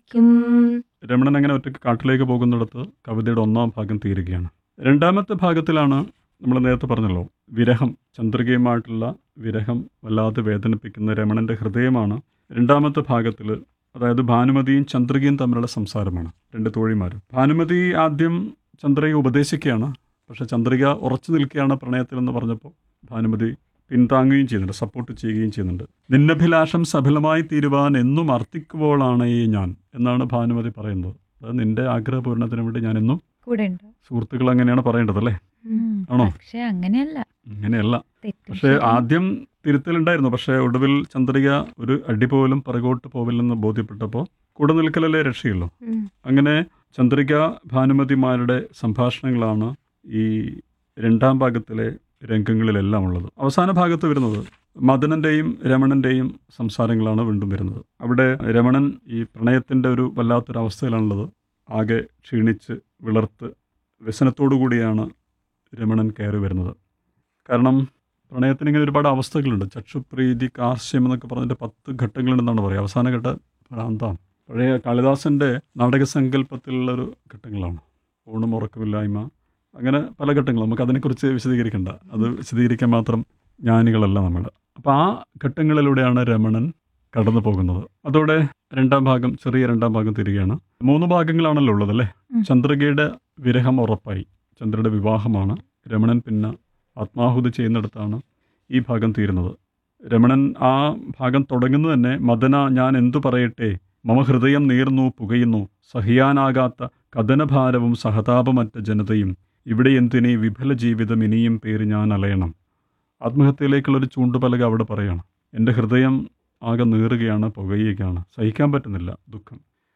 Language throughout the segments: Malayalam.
വഹിക്കും രമണൻ അങ്ങനെ ഒറ്റയ്ക്ക് കാട്ടിലേക്ക് പോകുന്നിടത്ത് കവിതയുടെ ഒന്നാം ഭാഗം തീരുകയാണ് രണ്ടാമത്തെ ഭാഗത്തിലാണ് നമ്മൾ നേരത്തെ പറഞ്ഞല്ലോ വിരഹം ചന്ദ്രികയുമായിട്ടുള്ള വിരഹം വല്ലാതെ വേദനിപ്പിക്കുന്ന രമണന്റെ ഹൃദയമാണ് രണ്ടാമത്തെ ഭാഗത്തിൽ അതായത് ഭാനുമതിയും ചന്ദ്രികയും തമ്മിലുള്ള സംസാരമാണ് രണ്ട് തോഴിമാരും ഭാനുമതി ആദ്യം ചന്ദ്രിക ഉപദേശിക്കുകയാണ് പക്ഷെ ചന്ദ്രിക ഉറച്ചു നിൽക്കുകയാണ് പ്രണയത്തിൽ എന്ന് പറഞ്ഞപ്പോൾ ഭാനുമതി പിന്താങ്ങുകയും ചെയ്യുന്നുണ്ട് സപ്പോർട്ട് ചെയ്യുകയും ചെയ്യുന്നുണ്ട് നിന്നഭിലാഷം സഫലമായി തീരുവാൻ എന്നും അർത്ഥിക്കുമ്പോഴാണ് ഈ ഞാൻ എന്നാണ് ഭാനുമതി പറയുന്നത് അത് നിന്റെ ആഗ്രഹപൂരണത്തിന് വേണ്ടി ഞാൻ എന്നും കൂടെ ഉണ്ട് സുഹൃത്തുക്കൾ അങ്ങനെയാണ് പറയേണ്ടത് അല്ലേ ആണോ? പക്ഷെ അങ്ങനെയല്ല അങ്ങനെയല്ല തെറ്റും പക്ഷേ ശരിയും. ആദ്യം തിരുത്തലുണ്ടായിരുന്നു പക്ഷേ ഒടുവിൽ ചന്ദ്രിക ഒരു അടി പോലും പിറകോട്ട് പോവില്ലെന്ന് ബോധ്യപ്പെട്ടപ്പോൾ കൂടെ നിൽക്കലല്ലേ രക്ഷയുള്ളൂ അങ്ങനെ ചന്ദ്രിക ഭാനുമതിമാരുടെ സംഭാഷണങ്ങളാണ് ഈ രണ്ടാം ഭാഗത്തിലെ രംഗങ്ങളിലെല്ലാം ഉള്ളത് അവസാന ഭാഗത്ത് വരുന്നത് മദനന്റെയും രമണന്റെയും സംസാരങ്ങളാണ് വീണ്ടും വരുന്നത് അവിടെ രമണൻ ഈ പ്രണയത്തിന്റെ ഒരു വല്ലാത്തൊരു അവസ്ഥയിലാണുള്ളത് ആകെ ക്ഷീണിച്ച് വിളർത്ത് വ്യസനത്തോടു കൂടിയാണ് രമണൻ കയറി വരുന്നത് കാരണം പ്രണയത്തിന് ഇങ്ങനെ ഒരുപാട് അവസ്ഥകളുണ്ട് ചക്ഷുപ്രീതി കാർശ്യം എന്നൊക്കെ പറഞ്ഞിട്ട് പത്ത് ഘട്ടങ്ങളുണ്ടെന്നാണ് പറയുക അവസാന ഘട്ട ഭ്രാന്താണ് പഴയ കാളിദാസന്റെ നാടക സങ്കല്പത്തിലുള്ള ഒരു ഘട്ടങ്ങളാണ് ഊണും ഉറക്കമില്ലായ്മ അങ്ങനെ പല ഘട്ടങ്ങളും നമുക്ക് അതിനെക്കുറിച്ച് വിശദീകരിക്കണ്ട അത് വിശദീകരിക്കാൻ മാത്രം ജ്ഞാനികളല്ല നമ്മൾ അപ്പോൾ ആ ഘട്ടങ്ങളിലൂടെയാണ് രമണൻ കടന്നു പോകുന്നത് അതോടെ രണ്ടാം ഭാഗം ചെറിയ രണ്ടാം ഭാഗം തിരികെയാണ് മൂന്ന് ഭാഗങ്ങളാണല്ലോ ഉള്ളത് അല്ലേ ഉം. ചന്ദ്രികയുടെ വിരഹം ഉറപ്പായി ചന്ദ്രയുടെ വിവാഹമാണ് രമണൻ പിന്നെ ആത്മാഹുതി ചെയ്യുന്നിടത്താണ് ഈ ഭാഗം തീരുന്നത് രമണൻ ആ ഭാഗം തുടങ്ങുന്നത് തന്നെ മദന ഞാൻ എന്തു പറയട്ടെ മമ ഹൃദയം നീർന്നു പുകയുന്നു സഹിയാനാകാത്ത കഥനഭാരവും സഹതാപമറ്റ ജനതയും ഇവിടെ എന്തിനീ വിഫല ജീവിതം ഇനിയും പേര് ഞാൻ അലയണം ആത്മഹത്യയിലേക്കുള്ളൊരു ചൂണ്ടുപലക അവിടെ പറയാണ് എൻ്റെ ഹൃദയം ആകെ നീറുകയാണ് പുകയുകയാണ് സഹിക്കാൻ പറ്റുന്നില്ല ദുഃഖം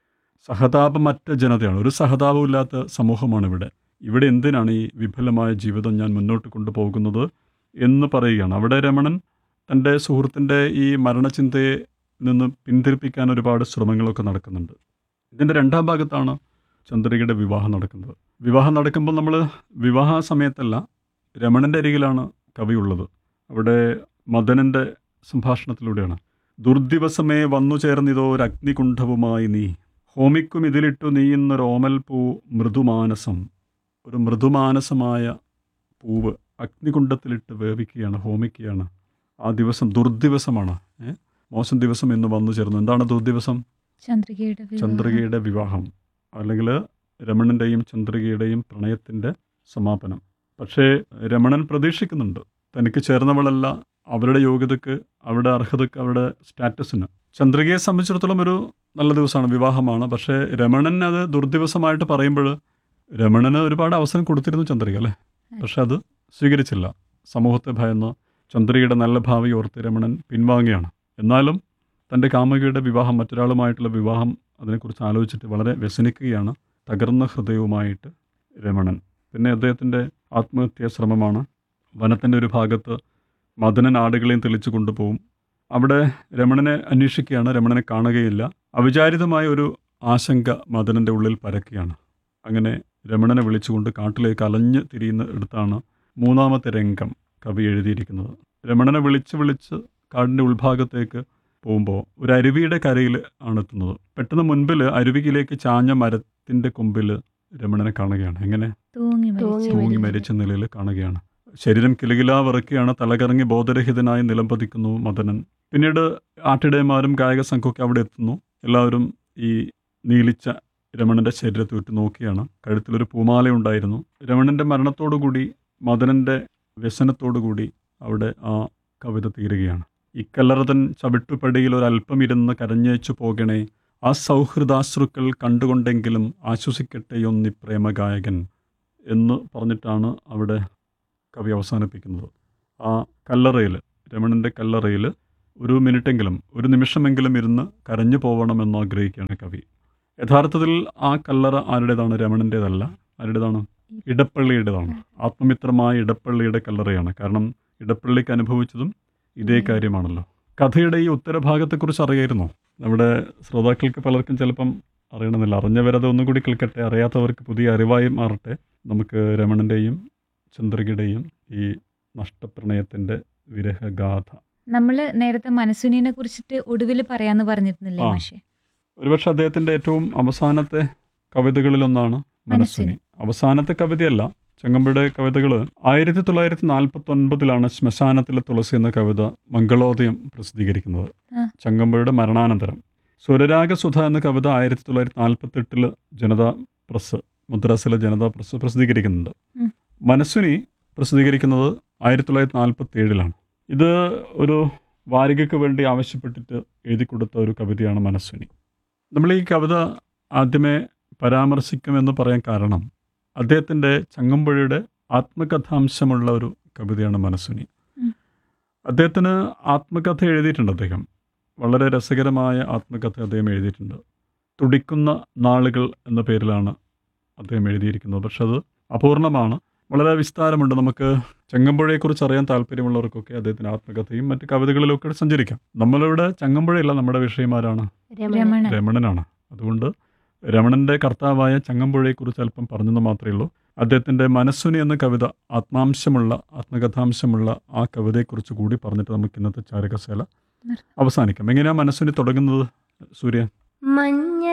സഹതാപമറ്റ ജനതയാണ് ഒരു സഹതാപമില്ലാത്ത സമൂഹമാണ് ഇവിടെ ഇവിടെ എന്തിനാണ് ഈ വിഫലമായ ജീവിതം ഞാൻ മുന്നോട്ട് കൊണ്ടുപോകുന്നത് എന്ന് പറയുകയാണ് അവിടെ രമണൻ തൻ്റെ സുഹൃത്തിൻ്റെ ഈ മരണചിന്തയെ നിന്ന് പിന്തിരിപ്പിക്കാൻ ഒരുപാട് ശ്രമങ്ങളൊക്കെ നടക്കുന്നുണ്ട് ഇതിൻ്റെ രണ്ടാം ഭാഗത്താണ് ചന്ദ്രികയുടെ വിവാഹം നടക്കുന്നത് വിവാഹം നടക്കുമ്പോൾ നമ്മൾ വിവാഹ സമയത്തല്ല രമണൻ്റെ അരികിലാണ് കവി ഉള്ളത് അവിടെ മദനൻ്റെ സംഭാഷണത്തിലൂടെയാണ് ദുർദിവസമേ വന്നു ചേർന്നിതോ ഒരു അഗ്നികുണ്ഠവുമായി നീ ഹോമിക്കും ഇതിലിട്ടു നീയുന്നൊരു ഓമൽ പൂ മൃദുമാനസം ഒരു മൃദുമാനസമായ പൂവ് അഗ്നികുണ്ഡത്തിലിട്ട് വേവിക്കുകയാണ് ഹോമിക്കുകയാണ് ആ ദിവസം ദുർദിവസമാണ് ഏ? മോശം ദിവസം എന്ന് വന്നു ചേർന്നു എന്താണ് ദുർദിവസം ചന്ദ്രികയുടെ വിവാഹം. ചന്ദ്രികയുടെ വിവാഹം അല്ലെങ്കിൽ രമണൻ്റെയും ചന്ദ്രികയുടെയും പ്രണയത്തിൻ്റെ സമാപനം പക്ഷേ രമണൻ പ്രതീക്ഷിക്കുന്നുണ്ട് തനിക്ക് ചേർന്നവളല്ല അവരുടെ യോഗ്യതയ്ക്ക് അവരുടെ അർഹതയ്ക്ക് അവരുടെ സ്റ്റാറ്റസിന് ചന്ദ്രികയെ സംബന്ധിച്ചിടത്തോളം ഒരു നല്ല ദിവസമാണ് വിവാഹമാണ് പക്ഷേ രമണൻ അത് ദുർദിവസമായിട്ട് പറയുമ്പോൾ രമണന് ഒരുപാട് അവസരം കൊടുത്തിരുന്നു ചന്ദ്രിക അല്ലേ പക്ഷെ അത് സ്വീകരിച്ചില്ല സമൂഹത്തെ ഭയന്ന് ചന്ദ്രികയുടെ നല്ല ഭാവി ഓർത്ത് രമണൻ പിൻവാങ്ങുകയാണ് എന്നാലും തൻ്റെ കാമുകിയുടെ വിവാഹം മറ്റൊരാളുമായിട്ടുള്ള വിവാഹം അതിനെക്കുറിച്ച് ആലോചിച്ചിട്ട് വളരെ വ്യസനിക്കുകയാണ് തകർന്ന ഹൃദയവുമായിട്ട് രമണൻ പിന്നെ അദ്ദേഹത്തിൻ്റെ ആത്മഹത്യാ ശ്രമമാണ് വനത്തിൻ്റെ ഒരു ഭാഗത്ത് മദനൻ ആടുകളെയും തെളിച്ചു കൊണ്ടുപോകും അവിടെ രമണനെ അന്വേഷിക്കുകയാണ് രമണനെ കാണുകയില്ല അവിചാരിതമായ ഒരു ആശങ്ക മദനൻ്റെ ഉള്ളിൽ പരക്കുകയാണ് അങ്ങനെ രമണനെ വിളിച്ചുകൊണ്ട് കാട്ടിലേക്ക് അലഞ്ഞ് തിരിയുന്ന ഇടത്താണ് മൂന്നാമത്തെ രംഗം കവി എഴുതിയിരിക്കുന്നത് രമണനെ വിളിച്ച് വിളിച്ച് കാടിൻ്റെ ഉൾഭാഗത്തേക്ക് പോകുമ്പോൾ ഒരു അരുവിയുടെ കരയിൽ ആണ് എത്തുന്നത് പെട്ടെന്ന് മുൻപിൽ അരുവിയിലേക്ക് ചാഞ്ഞ മരത്തിൻ്റെ കൊമ്പിൽ രമണനെ കാണുകയാണ് എങ്ങനെ തൂങ്ങി തൂങ്ങി മരിച്ചു. തൂങ്ങി മരിച്ച നിലയിൽ കാണുകയാണ് ശരീരം കിലുകിലാ വിറക്കുകയാണ് തലകറങ്ങി ബോധരഹിതനായി നിലംപതിക്കുന്നു മദനൻ പിന്നീട് ആട്ടിടയന്മാരും ഗായക സംഘമൊക്കെ അവിടെ എത്തുന്നു എല്ലാവരും ഈ നീലിച്ച രമണന്റെ ശരീരത്തെ വിട്ട് നോക്കിയാണ് കഴുത്തിലൊരു പൂമാല ഉണ്ടായിരുന്നു രമണന്റെ മരണത്തോടുകൂടി മദനന്റെ വ്യസനത്തോടുകൂടി അവിടെ ആ കവിത തീരുകയാണ് ഇക്കല്ലറതൻ ചവിട്ടുപടിയിൽ ഒരല്പം ഇരുന്ന് കരഞ്ഞേച്ചു പോകണേ ആ സൗഹൃദാശ്രുക്കൾ കണ്ടുകൊണ്ടെങ്കിലും ആശ്വസിക്കട്ടെയൊന്നി പ്രേമഗായകൻ എന്ന് പറഞ്ഞിട്ടാണ് അവിടെ കവി അവസാനിപ്പിക്കുന്നത് ആ കല്ലറയിൽ രമണൻ്റെ കല്ലറയിൽ ഒരു മിനിറ്റെങ്കിലും ഒരു നിമിഷമെങ്കിലും ഇരുന്ന് കരഞ്ഞു പോകണമെന്ന് ആഗ്രഹിക്കുകയാണ് കവി യഥാർത്ഥത്തിൽ ആ കല്ലറ ആരുടേതാണ് രമണൻ്റേതല്ല ആരുടേതാണ് ഇടപ്പള്ളിയുടേതാണ് ആത്മമിത്രമായ ഇടപ്പള്ളിയുടെ കല്ലറയാണ് കാരണം ഇടപ്പള്ളിക്ക് അനുഭവിച്ചതും ഇതേ ഉം. കാര്യമാണല്ലോ കഥയുടെ ഈ ഉത്തരഭാഗത്തെക്കുറിച്ച് അറിയായിരുന്നോ നമ്മുടെ ശ്രോതാക്കൾക്ക് പലർക്കും ചിലപ്പം അറിയണമെന്നില്ല അറിഞ്ഞവരത് ഒന്നും കൂടി കേൾക്കട്ടെ അറിയാത്തവർക്ക് പുതിയ അറിവായി മാറട്ടെ നമുക്ക് രമണൻ്റെയും ചന്ദ്രികയുടെയും ഈ നഷ്ടപ്രണയത്തിൻ്റെ വിരഹഗാഥ നമ്മള് നേരത്തെ മനസ്സുനിനെ കുറിച്ചിട്ട് ഒടുവിൽ പറയാന്ന് പറഞ്ഞിരുന്നില്ലേ ആ. മാഷെ ഒരുപക്ഷെ അദ്ദേഹത്തിൻ്റെ ഏറ്റവും അവസാനത്തെ കവിതകളിലൊന്നാണ് മനസ്വിനി അവസാനത്തെ കവിതയല്ല ചങ്ങമ്പുഴയുടെ കവിതകൾ ആയിരത്തി തൊള്ളായിരത്തി നാൽപ്പത്തി ഒൻപതിലാണ് ശ്മശാനത്തിലെ തുളസി എന്ന കവിത മംഗളോദയം പ്രസിദ്ധീകരിക്കുന്നത് ആ. ചങ്ങമ്പുഴയുടെ മരണാനന്തരം സ്വരരാഗസുധ എന്ന കവിത ആയിരത്തി തൊള്ളായിരത്തി നാൽപ്പത്തി എട്ടില് ജനതാ പ്രസ് മദ്രാസിലെ ജനതാ പ്രസ് പ്രസിദ്ധീകരിക്കുന്നുണ്ട് ഉം. മനസ്വിനി പ്രസിദ്ധീകരിക്കുന്നത് ആയിരത്തി തൊള്ളായിരത്തി നാൽപ്പത്തി ഏഴിലാണ് ഇത് ഒരു വാരികയ്ക്ക് വേണ്ടി ആവശ്യപ്പെട്ടിട്ട് എഴുതി കൊടുത്ത ഒരു കവിതയാണ് മനസ്വിനി നമ്മൾ ഈ കവിത ആദ്യമേ പരാമർശിക്കുമെന്ന് പറയാൻ കാരണം അദ്ദേഹത്തിൻ്റെ ചങ്ങമ്പുഴയുടെ ആത്മകഥാംശമുള്ള ഒരു കവിതയാണ് മനസ്വിനി ഉം. അദ്ദേഹത്തിന് ആത്മകഥ എഴുതിയിട്ടുണ്ട് അദ്ദേഹം വളരെ രസകരമായ ആത്മകഥ അദ്ദേഹം എഴുതിയിട്ടുണ്ട് തുടിക്കുന്ന നാളുകൾ എന്ന പേരിലാണ് അദ്ദേഹം എഴുതിയിരിക്കുന്നത് പക്ഷെ അത് അപൂർണമാണ് വളരെ വിസ്താരമുണ്ട് നമുക്ക് ചങ്ങമ്പുഴയെക്കുറിച്ച് അറിയാൻ താല്പര്യമുള്ളവർക്കൊക്കെ അദ്ദേഹത്തിൻ്റെ ആത്മകഥയും മറ്റ് കവിതകളിലൊക്കെ സഞ്ചരിക്കാം നമ്മളിവിടെ ചങ്ങമ്പുഴയല്ല നമ്മുടെ വിഷയമാരാണ് രമണൻ രമണനാണ് അതുകൊണ്ട് രമണന്റെ കർത്താവായ ചങ്ങമ്പുഴയെക്കുറിച്ച് അല്പം പറഞ്ഞെന്ന് മാത്രമേ ഉള്ളൂ അദ്ദേഹത്തിൻ്റെ മനസ്സുനി എന്ന കവിത ആത്മാംശമുള്ള ആത്മകഥാംശമുള്ള ആ കവിതയെക്കുറിച്ച് കൂടി പറഞ്ഞിട്ട് നമുക്ക് ഇന്നത്തെ ചാരകശാല അവസാനിക്കാം എങ്ങനെയാ മനസ്സുനി തുടങ്ങുന്നത് സൂര്യ മഞ്ഞ